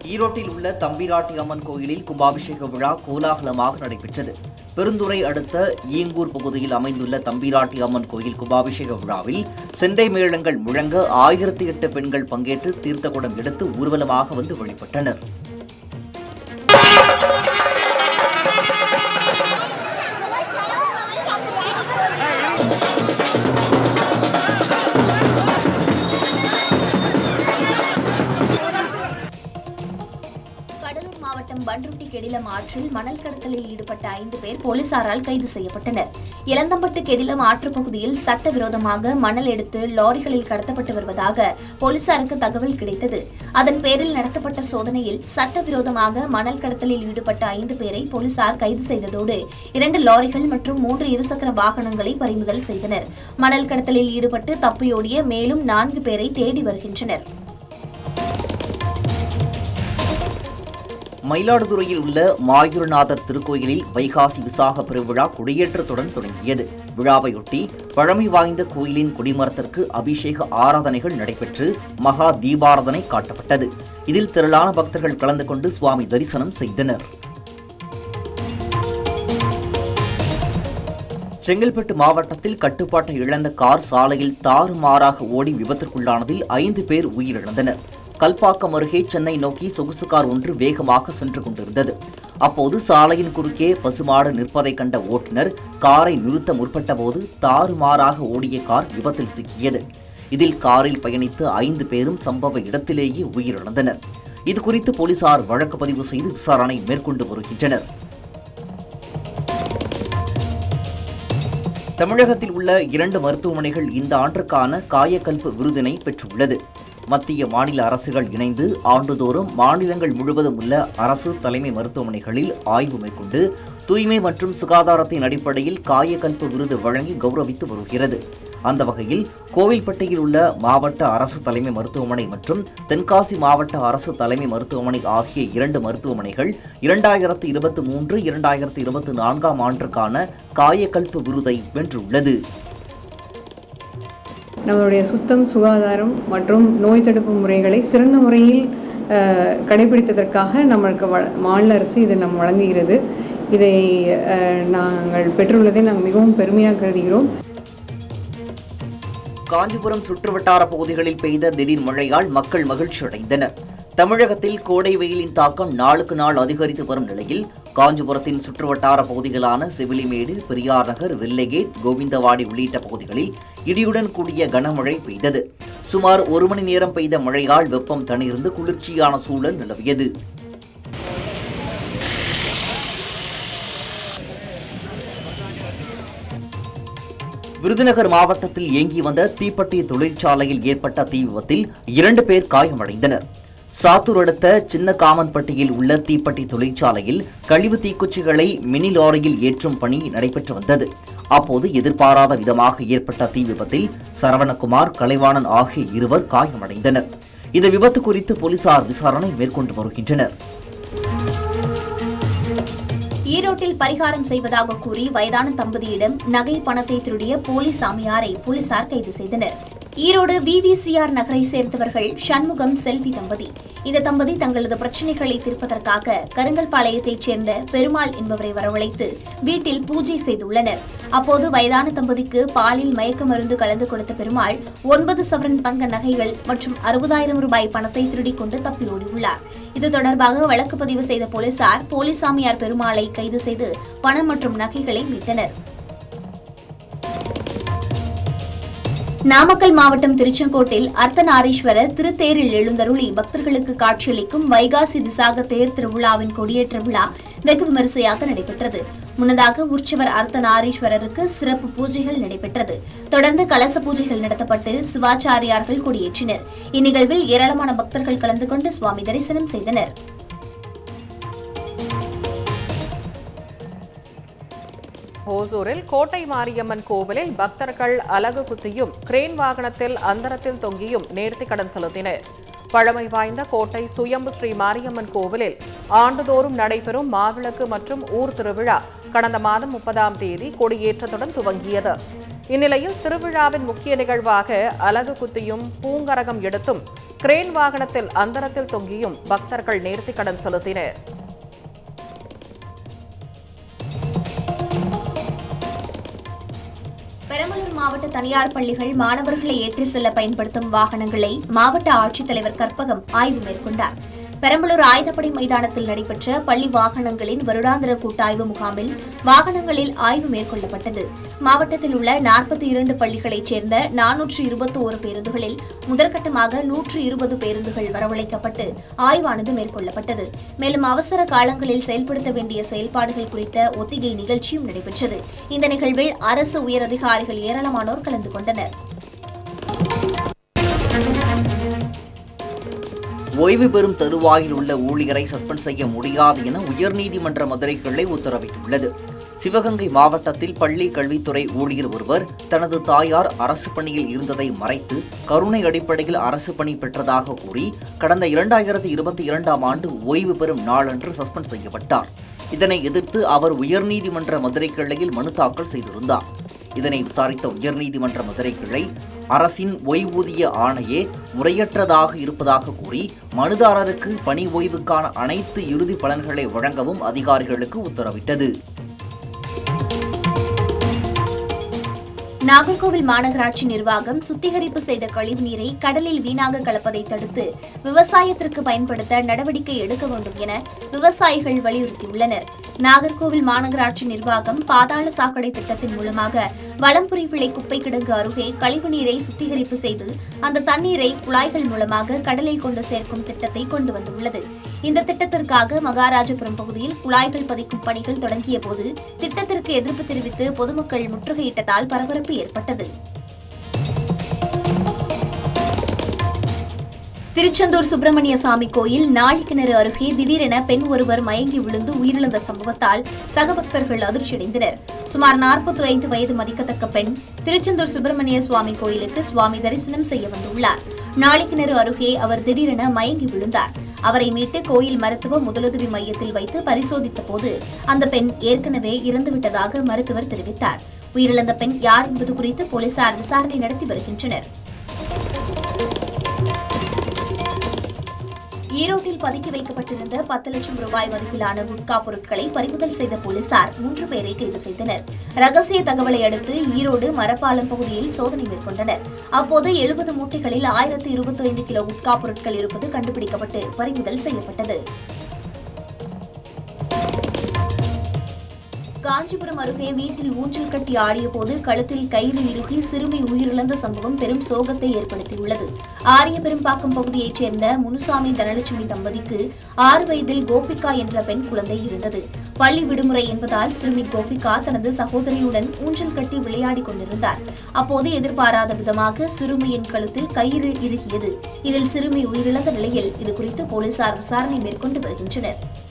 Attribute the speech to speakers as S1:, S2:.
S1: ஈரோட்டில் உள்ள தம்பிராட்டி அம்மன் கோயிலில் கும்பாபிஷேக விழா கோலாகலமாக நடைபெற்றது பெருந்துறை அடுத்த ஈங்கூர் பகுதியில் அமைந்துள்ள தம்பிராட்டி அம்மன் கோயில் கும்பாபிஷேக விழாவில் செண்டை மேளங்கள் முழங்க ஆயிரத்தி எட்டு பெண்கள் பங்கேற்று தீர்த்தகுடம் எடுத்து ஊர்வலமாக வந்து வழிபட்டனர்
S2: கடலூர் மாவட்டம் பன்ருட்டி கெடிலம் ஆற்றில் மணல் கடத்தலில் ஈடுபட்ட ஐந்து பேர் போலீசாரால் கைது செய்யப்பட்டனர் இளந்தம்பட்டு கெடிலம் ஆற்று பகுதியில் சட்டவிரோதமாக மணல் எடுத்து லாரிகளில் கடத்தப்பட்டு வருவதாக போலீசாருக்கு தகவல் கிடைத்தது அதன் பேரில் நடத்தப்பட்ட சோதனையில் சட்டவிரோதமாக மணல் கடத்தலில் ஈடுபட்ட ஐந்து பேரை போலீசார் கைது செய்ததோடு இரண்டு லாரிகள் மற்றும் மூன்று இருசக்கர வாகனங்களை பறிமுதல் செய்தனர் மணல் கடத்தலில் ஈடுபட்டு தப்பியோடிய மேலும் நான்கு பேரை தேடி வருகின்றனர்
S1: மயிலாடுதுறையில் உள்ள மாயூரநாதர் திருக்கோயிலில் வைகாசி விசாக பெருவிழா கொடியேற்றத்துடன் தொடங்கியது விழாவையொட்டி பழமை வாய்ந்த கோயிலின் கொடிமரத்திற்கு அபிஷேக ஆராதனைகள் நடைபெற்று மகா தீபாராதனை காட்டப்பட்டது இதில் திரளான பக்தர்கள் கலந்து கொண்டு சுவாமி தரிசனம் செய்தனர் செங்கல்பட்டு மாவட்டத்தில் கட்டுப்பாட்டை இழந்த கார் சாலையில் தாறுமாறாக ஓடி விபத்திற்குள்ளானதில் ஐந்து பேர் உயிரிழந்தனர் கல்பாக்கம் அருகே சென்னை நோக்கி சொகுசு கார் ஒன்று வேகமாக சென்று கொண்டிருந்தது அப்போது சாலையின் குறுக்கே பசுமாடு நிற்பதை கண்ட ஓட்டுநர் காரை நிறுத்த முற்பட்டபோது தாறுமாறாக ஓடிய கார் விபத்தில் சிக்கியது இதில் காரில் பயணித்த ஐந்து பேரும் சம்பவ இடத்திலேயே உயிரிழந்தனர் இதுகுறித்து போலீசார் வழக்கு பதிவு செய்து விசாரணை மேற்கொண்டு வருகின்றனர் தமிழகத்தில் உள்ள இரண்டு மருத்துவமனைகள் இந்த ஆண்டுக்கான காயக்கல்பு விருதினை பெற்றுள்ளது மத்திய மாநில அரசுகள் இணைந்து ஆண்டுதோறும் மாநிலங்கள் முழுவதும் உள்ள அரசு தலைமை மருத்துவமனைகளில் ஆய்வு மேற்கொண்டு தூய்மை மற்றும் சுகாதாரத்தின் அடிப்படையில் காயக்கல்பு விருது வழங்கி கௌரவித்து வருகிறது அந்த வகையில் கோவில்பட்டியில் உள்ள மாவட்ட அரசு தலைமை மருத்துவமனை மற்றும் தென்காசி மாவட்ட அரசு தலைமை மருத்துவமனை ஆகிய இரண்டு மருத்துவமனைகள் இரண்டாயிரத்து இருபத்தி மூன்று இரண்டாயிரத்து இருபத்தி நான்காம் ஆண்டுக்கான காயக்கல்பு விருதை வென்றுள்ளது
S3: நம்மளுடைய சுத்தம் சுகாதாரம் மற்றும் நோய் தடுப்பு முறைகளை சிறந்த முறையில் அஹ், கடைபிடித்ததற்காக நம்மளுக்கு வ மாநில அரசு இதை நம்ம வழங்குகிறது இதை அஹ், நாங்கள் பெற்றுள்ளதை நாங்கள் மிகவும் பெருமையாக கருதுகிறோம்
S1: காஞ்சிபுரம் சுற்றுவட்டார பகுதிகளில் பெய்த திடீர் மழையால் மக்கள் மகிழ்ச்சி அடைந்தனர் தமிழகத்தில் கோடை வெயிலின் தாக்கம் நாளுக்கு நாள் அதிகரித்து வரும் நிலையில் காஞ்சிபுரத்தின் சுற்றுவட்டார பகுதிகளான செவிலிமேடு பெரியார் நகர் வெள்ளைகேட் கோவிந்தவாடி உள்ளிட்ட பகுதிகளில் இடியுடன் கூடிய கனமழை பெய்தது சுமார் ஒரு மணி நேரம் பெய்த மழையால் வெப்பம் தணிர்ந்து குளிர்ச்சியான சூழல் நிலவியது விருதுநகர் மாவட்டத்தில் இயங்கி வந்த தீப்பெட்டி தொழிற்சாலையில் ஏற்பட்ட தீ விபத்தில் இரண்டு பேர் காயமடைந்தனர் சாத்தூர் அடுத்த சின்ன காமன்பட்டியில் உள்ள தீப்பெட்டி தொழிற்சாலையில் கழிவு தீக்குச்சிகளை மினி லாரியில் ஏற்றும் பணி நடைபெற்று வந்தது அப்போது எதிர்பாராத விதமாக ஏற்பட்ட தீ விபத்தில் சரவணகுமார் கலைவாணன் ஆகிய இருவர் காயமடைந்தனர் இந்த விபத்து குறித்து போலீசார் விசாரணை மேற்கொண்டு வருகின்றனர்
S2: ஈரோட்டில் பரிகாரம் செய்வதாக கூறி வயதான தம்பதியிடம் நகை பணத்தை திருடிய போலி சாமியாரை போலீசார் கைது செய்தனர் ஈரோடு விவிசிஆர் நகரை சேர்ந்தவர்கள் சண்முகம் செல்வி தம்பதி இந்த தம்பதி தங்களது பிரச்சனைகளை தீர்ப்பதற்காக கருங்கல்பாளையத்தைச் சேர்ந்த பெருமாள் என்பவரை வரவழைத்து வீட்டில் பூஜை செய்துள்ளனர் அப்போது வயதான தம்பதிக்கு பாலில் மயக்க மருந்து கலந்து கொடுத்த பெருமாள் ஒன்பது சவரன் தங்க நகைகள் மற்றும் அறுபதாயிரம் ரூபாய் பணத்தை திருடிக் கொண்டு தப்பி ஓடியுள்ளார் இது தொடர்பாக வழக்கு பதிவு செய்த போலீசார் போலிசாமியார் பெருமாளை கைது செய்து பணம் மற்றும் நகைகளை மீட்டனர் நாமக்கல் மாவட்டம் திருச்செங்கோட்டில் அர்த்தநாரீஸ்வரர் திருத்தேரில் எழுந்தருளி பக்தர்களுக்கு காட்சியளிக்கும் வைகாசி விசாக தேர் திருவிழாவின் கொடியேற்ற விழா வெகு விமரிசையாக நடைபெற்றது முன்னதாக உற்சவர் அர்த்தநாரீஸ்வரருக்கு சிறப்பு பூஜைகள் நடைபெற்றது தொடர்ந்து கலச பூஜைகள் நடத்தப்பட்டு சிவாச்சாரியார்கள் கொடியேற்றினர் இந்நிகழ்வில் ஏராளமான பக்தர்கள் கலந்து கொண்டு சுவாமி தரிசனம் செய்தனர்
S4: ஓசூரில் கோட்டை மாரியம்மன் கோவிலில் பக்தர்கள் அலகு குத்தியும் கிரேன் வாகனத்தில் அந்தரத்தில் தொங்கியும் நேர்த்திக்கடன் செலுத்தினர் பழமை வாய்ந்த கோட்டை சுயம்பு ஸ்ரீ மாரியம்மன் கோவிலில் ஆண்டுதோறும் நடைபெறும் மாவிளக்கு மற்றும் ஊர் திருவிழா கடந்த மாதம் முப்பதாம் தேதி கொடியேற்றத்துடன் துவங்கியது இந்நிலையில் திருவிழாவின் முக்கிய நிகழ்வாக அலகு குத்தியும் பூங்கரகம் எடுத்தும் கிரேன் வாகனத்தில் அந்தரத்தில் தொங்கியும் பக்தர்கள் நேர்த்திக்கடன் செலுத்தினர்
S2: பெரம்பலூர் மாவட்ட தனியார் பள்ளிகள் மாணவர்களை ஏற்றி செல்ல பயன்படுத்தும் வாகனங்களை மாவட்ட ஆட்சித்தலைவர் கற்பகம் ஆய்வு மேற்கொண்டார் பெரம்பலூர் ஆயுதப்படை மைதானத்தில் நடைபெற்ற பள்ளி வாகனங்களின் வருடாந்திர கூட்டாய்வு முகாமில் வாகனங்களில் ஆய்வு மேற்கொள்ளப்பட்டது மாவட்டத்தில் உள்ள நாற்பத்தி இரண்டு பள்ளிகளைச் சேர்ந்த நானூற்று இருபத்தி ஒரு பேருந்துகளில் முதற்கட்டமாக நூற்று இருபது பேருந்துகள் வரவழைக்கப்பட்டு ஆய்வானது மேற்கொள்ளப்பட்டது மேலும் அவசர காலங்களில் செயல்படுத்த வேண்டிய செயல்பாடுகள் குறித்த ஒத்திகை நிகழ்ச்சியும் நடைபெற்றது இந்த நிகழ்வில் அரசு உயரதிகாரிகள் ஏராளமானோர் கலந்து கொண்டனர்
S1: ஓய்வு பெறும் தருவாயில் உள்ள ஊழியரை சஸ்பெண்ட் செய்ய முடியாது என உயர்நீதிமன்ற மதுரை கிளை உத்தரவிட்டுள்ளது சிவகங்கை மாவட்டத்தில் பள்ளி கல்வித்துறை ஊழியர் ஒருவர் தனது தாயார் அரசு பணியில் இருந்ததை மறைத்து கருணை அடிப்படையில் அரசு பணி பெற்றதாக கூறி கடந்த இரண்டாயிரத்தி இருபத்தி இரண்டாம் ஆண்டு ஓய்வு பெறும் நாளன்று சஸ்பெண்ட் செய்யப்பட்டார் இதனை எதிர்த்து அவர் உயர்நீதிமன்ற மதுரை கிளையில் மனு தாக்கல் செய்திருந்தார் இதனை விசாரித்த உயர்நீதிமன்ற மதுரை கிளை அரசின் ஓய்வூதிய ஆணையே முறையற்றதாக இருப்பதாக கூறி மனுதாரருக்கு பணி ஓய்வுக்கான அனைத்து இறுதி பலன்களை வழங்கவும் அதிகாரிகளுக்கு உத்தரவிட்டது
S2: நாகர்கோவில் மாநகராட்சி நிர்வாகம் சுத்திகரிப்பு செய்த கழிவுநீரை கடலில் வீணாக கலப்பதை தடுத்து விவசாயத்திற்கு பயன்படுத்த நடவடிக்கை எடுக்க வேண்டும் என விவசாயிகள் வலியுறுத்தியுள்ளனர் நாகர்கோவில் மாநகராட்சி நிர்வாகம் பாதாள சாக்கடை திட்டத்தின் மூலமாக வளம்புரி விளை குப்பை கிடங்கு அருகே கழிவுநீரை சுத்திகரிப்பு செய்து அந்த தண்ணீரை குழாய்கள் மூலமாக கடலில் கொண்டு சேர்க்கும் திட்டத்தை கொண்டு வந்துள்ளது இந்த திட்டத்திற்காக மகாராஜபுரம் பகுதியில் குழாய்கள் பதிக்கும் பணிகள் தொடங்கிய போது திட்டத்திற்கு எதிர்ப்பு தெரிவித்து பொதுமக்கள் முற்றுகையிட்டதால் பரபரப்பு ஏற்பட்டது திருச்செந்தூர் சுப்பிரமணிய சாமி கோயில் நாழிக்கிணறு அருகே திடீரென பெண் ஒருவர் மயங்கி விழுந்து உயிரிழந்த சம்பவத்தால் சகபக்தர்கள் அதிர்ச்சியடைந்தனர் சுமார் நாற்பத்தி ஐந்து வயது மதிக்கத்தக்க பெண் திருச்செந்தூர் சுப்பிரமணிய சுவாமி கோயிலுக்கு சுவாமி தரிசனம் செய்ய வந்துள்ளார் நாழிக்கிணறு அருகே அவர் திடீரென மயங்கி விழுந்தார் அவரை மீட்டு கோயில் மருத்துவ முதலுதவி மையத்தில் வைத்து பரிசோதித்த போது அந்த பெண் ஏற்கனவே இறந்துவிட்டதாக மருத்துவர் தெரிவித்தார் உயிரிழந்த பெண் யார் என்பது குறித்து போலீசார் விசாரணை நடத்தி வருகின்றனர் ஈரோட்டில் பதுக்கி வைக்கப்பட்டிருந்த பத்து லட்சம் ரூபாய் மதிப்பிலான குட்கா பொருட்களை பறிமுதல் செய்த போலீசார் மூன்று பேரை கைது செய்தனர் ரகசிய தகவலை அடுத்து ஈரோடு மரப்பாலம் பகுதியில் சோதனை மேற்கொண்டனர் அப்போது எழுபது மூட்டைகளில் ஆயிரத்து இருபத்தி ஐந்து கிலோ குட்கா பொருட்கள் இருப்பது கண்டுபிடிக்கப்பட்டு பறிமுதல் செய்யப்பட்டது காஞ்சிபுரம் அருகே வீட்டில் ஊஞ்சல் கட்டி ஆடிய போது கழுத்தில் கயிறு இறுகி சிறுமி உயிரிழந்த சம்பவம் பெரும் சோகத்தை ஏற்படுத்தியுள்ளது ஆரியபெரும்பாக்கம் பகுதியைச் சேர்ந்த முனுசாமி தனலட்சுமி தம்பதிக்கு ஆறு வயதில் கோபிகா என்ற பெண் குழந்தை இருந்தது பள்ளி விடுமுறை என்பதால் சிறுமி கோபிகா தனது சகோதரியுடன் ஊஞ்சல் கட்டி விளையாடிக் கொண்டிருந்தார் அப்போது எதிர்பாராத விதமாக சிறுமியின் கழுத்தில் கயிறு இறுகியது இதில் சிறுமி உயிரிழந்த நிலையில் இதுகுறித்து போலீசார் விசாரணை மேற்கொண்டு வருகின்றனர்